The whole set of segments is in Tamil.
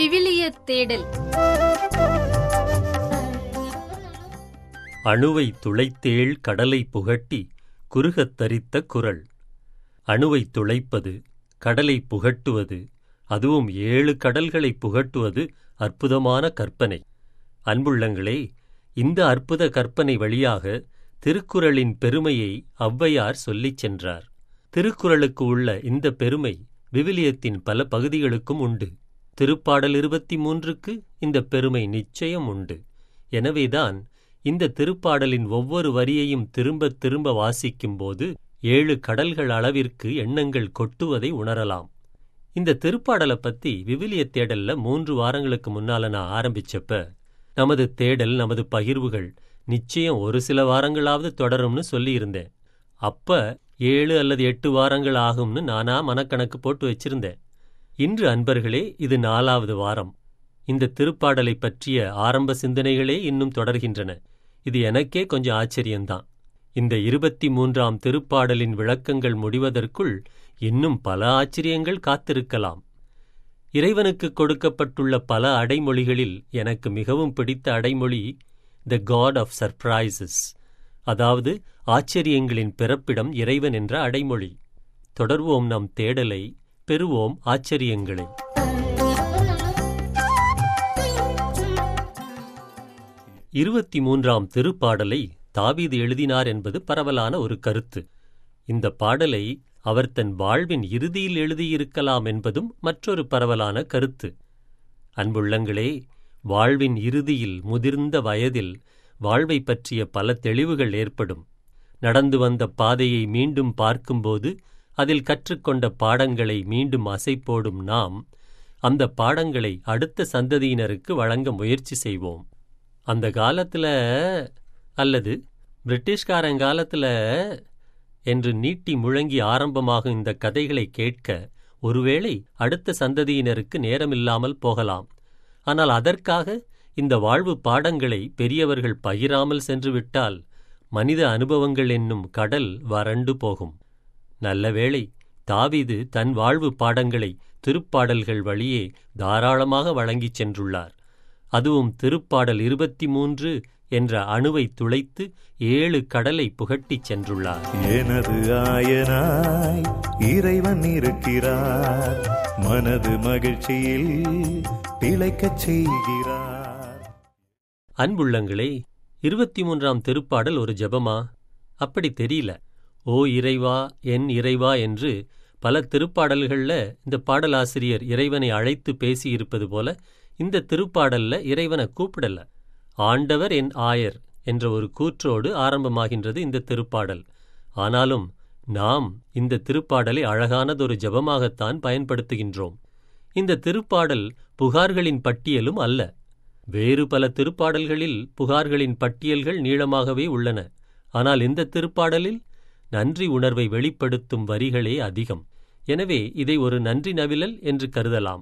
விவிலிய தேடல் அணுவை துளைத்தேள் கடலை புகட்டி குறுகத் தரித்த குரல் அணுவை துளைப்பது கடலை புகட்டுவது அதுவும் ஏழு கடல்களை புகட்டுவது அற்புதமான கற்பனை அன்புள்ளங்களே இந்த அற்புத கற்பனை வழியாக திருக்குறளின் பெருமையை ஔவையார் சொல்லிச் சென்றார் திருக்குறளுக்கு உள்ள இந்த பெருமை விவிலியத்தின் பல பகுதிகளுக்கும் உண்டு திருப்பாடல் இருபத்தி மூன்றுக்கு இந்த பெருமை நிச்சயம் உண்டு எனவேதான் இந்த திருப்பாடலின் ஒவ்வொரு வரியையும் திரும்பத் திரும்ப வாசிக்கும்போது ஏழு கடல்கள் அளவிற்கு எண்ணங்கள் கொட்டுவதை உணரலாம் இந்த திருப்பாடலை பத்தி விவிலிய தேடல்ல மூன்று வாரங்களுக்கு முன்னால நான் ஆரம்பிச்சப்ப நமது தேடல் நமது பகிர்வுகள் நிச்சயம் ஒரு சில வாரங்களாவது தொடரும்னு சொல்லியிருந்தேன் அப்ப ஏழு அல்லது எட்டு வாரங்கள் ஆகும்னு நானா மனக்கணக்கு போட்டு வச்சிருந்தேன் இன்று அன்பர்களே இது நாலாவது வாரம் இந்த திருப்பாடலை பற்றிய ஆரம்ப சிந்தனைகளே இன்னும் தொடர்கின்றன இது எனக்கே கொஞ்சம் ஆச்சரியம்தான் இந்த இருபத்தி மூன்றாம் திருப்பாடலின் விளக்கங்கள் முடிவதற்குள் இன்னும் பல ஆச்சரியங்கள் காத்திருக்கலாம் இறைவனுக்கு கொடுக்கப்பட்டுள்ள பல அடைமொழிகளில் எனக்கு மிகவும் பிடித்த அடைமொழி த காட் ஆஃப் சர்ப்ரைசஸ் அதாவது ஆச்சரியங்களின் பிறப்பிடம் இறைவன் என்ற அடைமொழி தொடர்வோம் நம் தேடலை பெறுவோம் ஆச்சரியங்களை இருபத்தி மூன்றாம் திருப்பாடலை தாவீது எழுதினார் என்பது பரவலான ஒரு கருத்து இந்த பாடலை அவர் தன் வாழ்வின் இறுதியில் எழுதியிருக்கலாம் என்பதும் மற்றொரு பரவலான கருத்து அன்புள்ளங்களே வாழ்வின் இறுதியில் முதிர்ந்த வயதில் வாழ்வை பற்றிய பல தெளிவுகள் ஏற்படும் நடந்து வந்த பாதையை மீண்டும் பார்க்கும்போது அதில் கற்றுக்கொண்ட பாடங்களை மீண்டும் அசைப்போடும் நாம் அந்த பாடங்களை அடுத்த சந்ததியினருக்கு வழங்க முயற்சி செய்வோம் அந்த காலத்துல அல்லது பிரிட்டிஷ்காரங்காலத்துல என்று நீட்டி முழங்கி ஆரம்பமாகும் இந்த கதைகளை கேட்க ஒருவேளை அடுத்த சந்ததியினருக்கு நேரமில்லாமல் போகலாம் ஆனால் அதற்காக இந்த வாழ்வு பாடங்களை பெரியவர்கள் பகிராமல் சென்றுவிட்டால் மனித அனுபவங்கள் என்னும் கடல் வறண்டு போகும் நல்ல வேளை தாவீது தன் வாழ்வு பாடங்களை திருப்பாடல்கள் வழியே தாராளமாக வழங்கிச் சென்றுள்ளார் அதுவும் திருப்பாடல் இருபத்தி மூன்று என்ற அணுவை துளைத்து ஏழு கடலை புகட்டிச் சென்றுள்ளார் எனது ஆயனாய் இறைவன் இருக்கிறார் மனது மகிழ்ச்சியில் திளைக்கச் செய்கிறார் அன்புள்ளங்களே இருபத்தி மூன்றாம் திருப்பாடல் ஒரு ஜெபமா அப்படி தெரியல ஓ இறைவா என் இறைவா என்று பல திருப்பாடல்கள்ல இந்த பாடலாசிரியர் இறைவனை அழைத்து பேசியிருப்பது போல இந்த திருப்பாடல்ல இறைவனை கூப்பிடல ஆண்டவர் என் ஆயர் என்ற ஒரு கூற்றோடு ஆரம்பமாகின்றது இந்த திருப்பாடல் ஆனாலும் நாம் இந்த திருப்பாடலை அழகானதொரு ஜெபமாகத்தான் பயன்படுத்துகின்றோம் இந்த திருப்பாடல் புகார்களின் பட்டியலும் அல்ல வேறு பல திருப்பாடல்களில் புகார்களின் பட்டியல்கள் நீளமாகவே உள்ளன ஆனால் இந்த திருப்பாடலில் நன்றி உணர்வை வெளிப்படுத்தும் வரிகளே அதிகம் எனவே இதை ஒரு நன்றி நவிழல் என்று கருதலாம்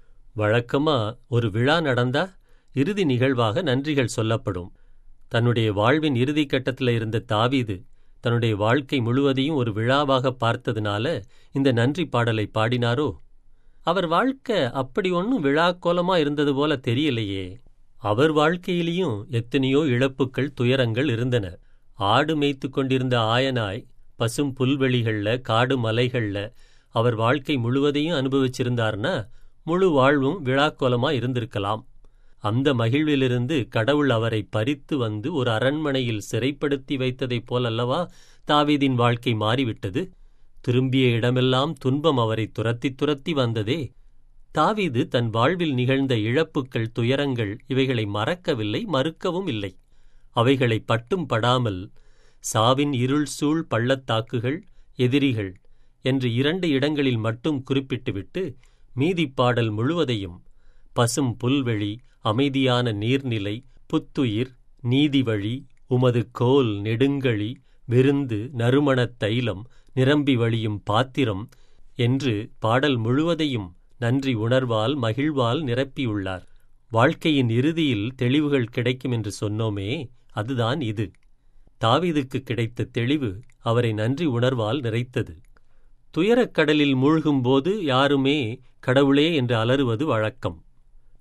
வழக்கமா ஒரு விழா நடந்தா இறுதி நிகழ்வாக நன்றிகள் சொல்லப்படும் தன்னுடைய வாழ்வின் இறுதி கட்டத்தில் இருந்த தாவீது தன்னுடைய வாழ்க்கை முழுவதையும் ஒரு விழாவாக பார்த்ததுனால இந்த நன்றி பாடலை பாடினாரோ அவர் வாழ்க்கை அப்படி ஒன்றும் விழாக்கோலமா இருந்தது போல தெரியலையே அவர் வாழ்க்கையிலையும் எத்தனையோ இழப்புக்கள் துயரங்கள் இருந்தன ஆடு மேய்த்து கொண்டிருந்த ஆயனாய் பசும் புல்வெளிகள்ல காடு மலைகள்ல அவர் வாழ்க்கை முழுவதையும் அனுபவிச்சிருந்தார்னா முழு வாழ்வும் விழாக்கோலமா இருந்திருக்கலாம் அந்த மகிழ்விலிருந்து கடவுள் அவரை பறித்து வந்து ஒரு அரண்மனையில் சிறைப்படுத்தி வைத்ததைப் போலல்லவா தாவீதின் வாழ்க்கை மாறிவிட்டது திரும்பிய இடமெல்லாம் துன்பம் அவரை துரத்தி துரத்தி வந்ததே தாவீது தன் வாழ்வில் நிகழ்ந்த இழப்புக்கள் துயரங்கள் இவைகளை மறக்கவில்லை மறுக்கவும் இல்லை அவைகளை பட்டும் படாமல் சாவின் இருள் சூழ் பள்ளத்தாக்குகள் எதிரிகள் என்று இரண்டு இடங்களில் மட்டும் குறிப்பிட்டுவிட்டு மீதிப் பாடல் முழுவதையும் பசும் புல்வெளி அமைதியான நீர்நிலை புத்துயிர் நீதிவழி உமது கோல் நெடுங்கழி விருந்து நறுமணத் தைலம் நிரம்பி வழியும் பாத்திரம் என்று பாடல் முழுவதையும் நன்றி உணர்வால் மகிழ்வால் நிரப்பியுள்ளார் வாழ்க்கையின் இறுதியில் தெளிவுகள் கிடைக்கும் என்று சொன்னோமே அதுதான் இது தாவீதுக்கு கிடைத்த தெளிவு அவரை நன்றி உணர்வால் நிறைத்தது துயரக் கடலில் மூழ்கும்போது யாருமே கடவுளே என்று அலறுவது வழக்கம்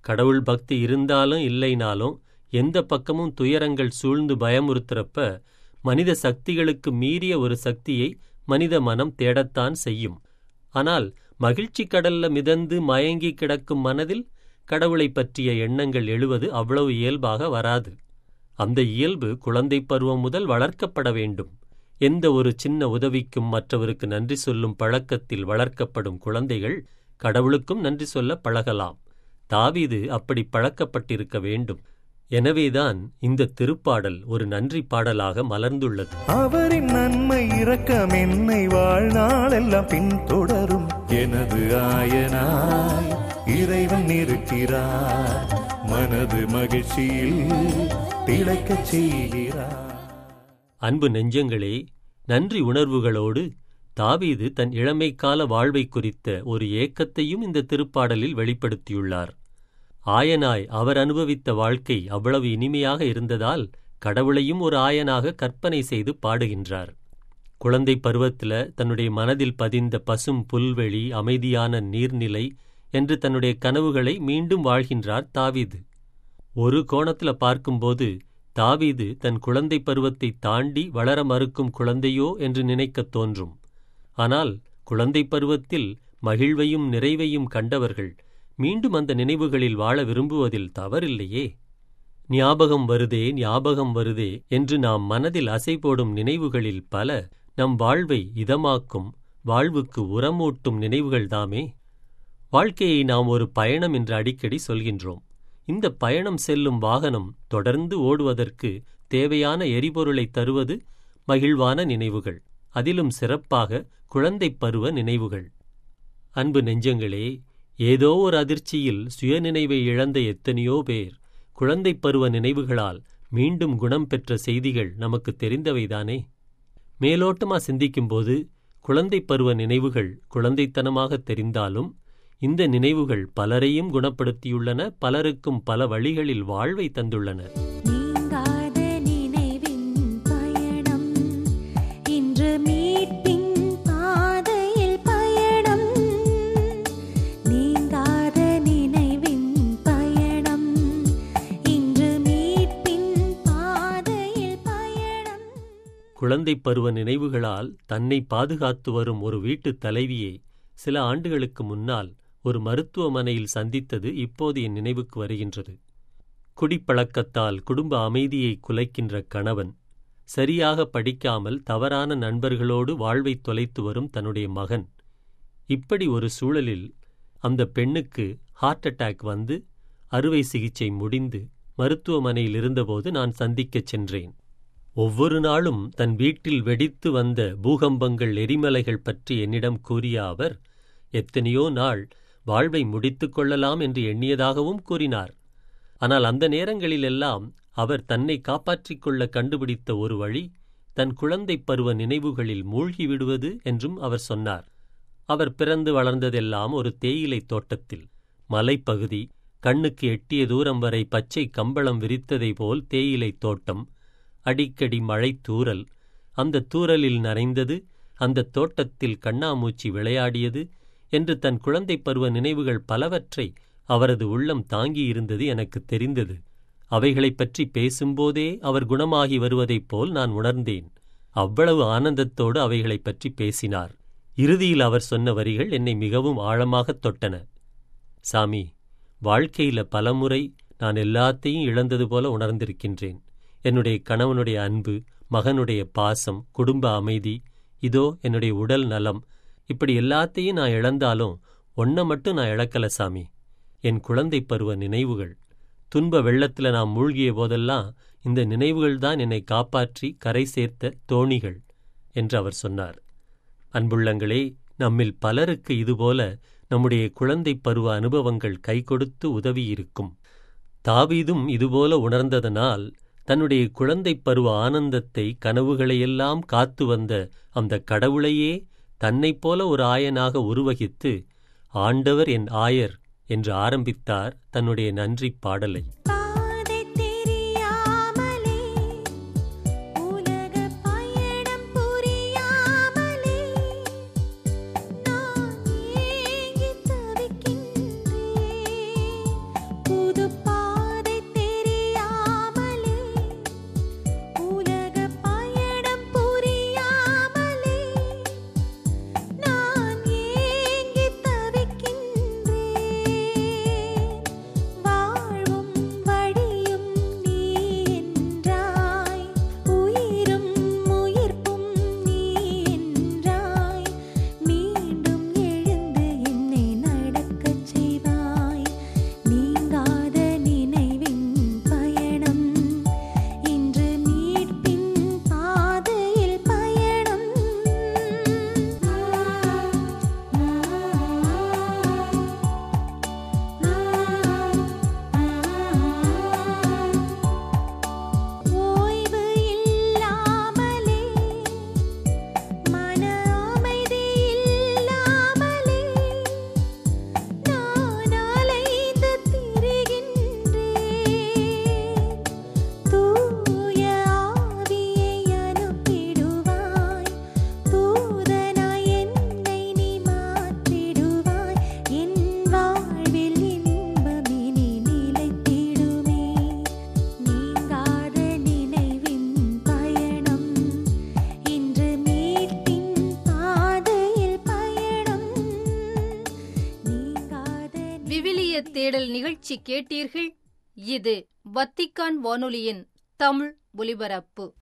கடவுள் பக்தி இருந்தாலும் இல்லைனாலும் எந்த பக்கமும் துயரங்கள் சூழ்ந்து பயமுறுத்துறப்ப மனித சக்திகளுக்கு மீறிய ஒரு சக்தியை மனித மனம் தேடத்தான் செய்யும் ஆனால் மகிழ்ச்சி கடல்ல மிதந்து மயங்கி கிடக்கும் மனதில் கடவுளை பற்றிய எண்ணங்கள் எழுவது அவ்வளவு இயல்பாக வராது அந்த இயல்பு குழந்தை பருவம் முதல் வளர்க்கப்பட வேண்டும் எந்த ஒரு சின்ன உதவிக்கும் மற்றவருக்கு நன்றி சொல்லும் பழக்கத்தில் வளர்க்கப்படும் குழந்தைகள் கடவுளுக்கும் நன்றி சொல்ல பழகலாம் தாவீது அப்படி பழக்கப்பட்டிருக்க வேண்டும் எனவேதான் இந்த திருப்பாடல் ஒரு நன்றி பாடலாக மலர்ந்துள்ளது அவரின் நன்மை இரக்கம் என்னை வாழ்நாளெல்லாம் பின்தொடரும் எனது ஆயனாய் இறைவன் இருக்கிறார் மனது மகிழ்ச்சியில் திளைக்கச் செய்கிறார் அன்பு நெஞ்சங்களே நன்றி உணர்வுகளோடு தாவீது தன் இளமைக்கால வாழ்வை குறித்த ஒரு ஏக்கத்தையும் இந்த திருப்பாடலில் வெளிப்படுத்தியுள்ளார் ஆயனாய் அவர் அனுபவித்த வாழ்க்கை அவ்வளவு இனிமையாக இருந்ததால் கடவுளையும் ஒரு ஆயனாக கற்பனை செய்து பாடுகின்றார் குழந்தை பருவத்தில தன்னுடைய மனதில் பதிந்த பசும் புல்வெளி அமைதியான நீர்நிலை என்று தன்னுடைய கனவுகளை மீண்டும் வாழ்கின்றார் தாவீது ஒரு கோணத்துல பார்க்கும்போது தாவீது தன் குழந்தை பருவத்தை தாண்டி வளர மறுக்கும் குழந்தையோ என்று நினைக்கத் தோன்றும் ஆனால் குழந்தை பருவத்தில் மகிழ்வையும் நிறைவையும் கண்டவர்கள் மீண்டும் அந்த நினைவுகளில் வாழ விரும்புவதில் தவறில்லையே ஞாபகம் வருதே ஞாபகம் வருதே என்று நாம் மனதில் அசை போடும் நினைவுகளில் பல நம் வாழ்வை இதமாக்கும் வாழ்வுக்கு உரமூட்டும் நினைவுகள்தாமே வாழ்க்கையை நாம் ஒரு பயணம் என்று அடிக்கடி சொல்கின்றோம் இந்த பயணம் செல்லும் வாகனம் தொடர்ந்து ஓடுவதற்கு தேவையான எரிபொருளை தருவது மகிழ்வான நினைவுகள் அதிலும் சிறப்பாக குழந்தைப் பருவ நினைவுகள் அன்பு நெஞ்சங்களே ஏதோ ஒரு அதிர்ச்சியில் சுயநினைவை இழந்த எத்தனையோ பேர் குழந்தைப் பருவ நினைவுகளால் மீண்டும் குணம் பெற்ற செய்திகள் நமக்கு தெரிந்தவைதானே மேலோட்டமா சிந்திக்கும்போது குழந்தைப் பருவ நினைவுகள் குழந்தைத்தனமாக தெரிந்தாலும் இந்த நினைவுகள் பலரையும் குணப்படுத்தியுள்ளன பலருக்கும் பல வழிகளில் வாழ்வை தந்துள்ளன நீங்காத நினைவின் பயணம் இன்று மீட்பின் பாதையில் பயணம் நீங்காத நினைவின் பயணம் இன்று மீட்பின் பாதையில் பயணம் குழந்தைப் பருவ நினைவுகளால் தன்னை பாதுகாத்து வரும் ஒரு வீட்டுத் தலைவியை சில ஆண்டுகளுக்கு முன்னால் ஒரு மருத்துவமனையில் சந்தித்தது இப்போது என் நினைவுக்கு வருகின்றது குடிப்பழக்கத்தால் குடும்ப அமைதியை குலைக்கின்ற கணவன் சரியாக படிக்காமல் தவறான நண்பர்களோடு வாழ்வைத் தொலைத்து வரும் தன்னுடைய மகன் இப்படி ஒரு சூழலில் அந்த பெண்ணுக்கு ஹார்ட் அட்டாக் வந்து அறுவை சிகிச்சை முடிந்து மருத்துவமனையில் இருந்தபோது நான் சந்திக்கச் சென்றேன் ஒவ்வொரு நாளும் தன் வீட்டில் வெடித்து வந்த பூகம்பங்கள் எரிமலைகள் பற்றி என்னிடம் கூறிய அவர் எத்தனையோ நாள் வாழ்வை முடித்துக் கொள்ளலாம் என்று எண்ணியதாகவும் கூறினார் ஆனால் அந்த நேரங்களிலெல்லாம் அவர் தன்னை காப்பாற்றிக் கொள்ள கண்டுபிடித்த ஒரு வழி தன் குழந்தைப் பருவ நினைவுகளில் மூழ்கி விடுவது என்றும் அவர் சொன்னார் அவர் பிறந்து வளர்ந்ததெல்லாம் ஒரு தேயிலைத் தோட்டத்தில் மலைப்பகுதி கண்ணுக்கு எட்டிய தூரம் வரை பச்சை கம்பளம் விரித்ததை போல் தேயிலைத் தோட்டம் அடிக்கடி மழை தூறல் அந்த தூறலில் நனைந்தது அந்த தோட்டத்தில் கண்ணாமூச்சி விளையாடியது என்று தன் குழந்தைப் பருவ நினைவுகள் பலவற்றை அவரது உள்ளம் தாங்கியிருந்தது எனக்கு தெரிந்தது அவைகளைப் பற்றி பேசும்போதே அவர் குணமாகி வருவதைப் போல் நான் உணர்ந்தேன் அவ்வளவு ஆனந்தத்தோடு அவைகளைப் பற்றி பேசினார் இறுதியில் அவர் சொன்ன வரிகள் என்னை மிகவும் ஆழமாகத் தொட்டன சாமி வாழ்க்கையில பலமுறை நான் எல்லாத்தையும் இழந்தது போல உணர்ந்திருக்கின்றேன் என்னுடைய கணவனுடைய அன்பு மகனுடைய பாசம் குடும்ப அமைதி இதோ என்னுடைய உடல் நலம் இப்படி எல்லாத்தையும் நான் இழந்தாலும் ஒன்ன மட்டும் நான் இழக்கல சாமி என் குழந்தை பருவ நினைவுகள் துன்ப வெள்ளத்துல நான் மூழ்கிய போதெல்லாம் இந்த நினைவுகள் தான் என்னை காப்பாற்றி கரை சேர்த்த தோணிகள் என்று அவர் சொன்னார் அன்புள்ளங்களே நம்மில் பலருக்கு இதுபோல நம்முடைய குழந்தை பருவ அனுபவங்கள் கை கொடுத்து உதவியிருக்கும் தாவீதும் இதுபோல உணர்ந்ததனால் தன்னுடைய குழந்தைப் பருவ ஆனந்தத்தை கனவுகளையெல்லாம் காத்து வந்த அந்த கடவுளையே தன்னைப் போல ஒரு ஆயனாக உருவகித்து ஆண்டவர் என் ஆயர் என்று ஆரம்பித்தார் தன்னுடைய நன்றிப் பாடலை பாதை தெரியாமலே உலக பயணம் புரியாமலே நான் ஏங்கி தவிக்கின்றேன் இலக்கிய தேடல் நிகழ்ச்சி கேட்டீர்கள் இது வத்திக்கான் வானொலியின் தமிழ் ஒலிபரப்பு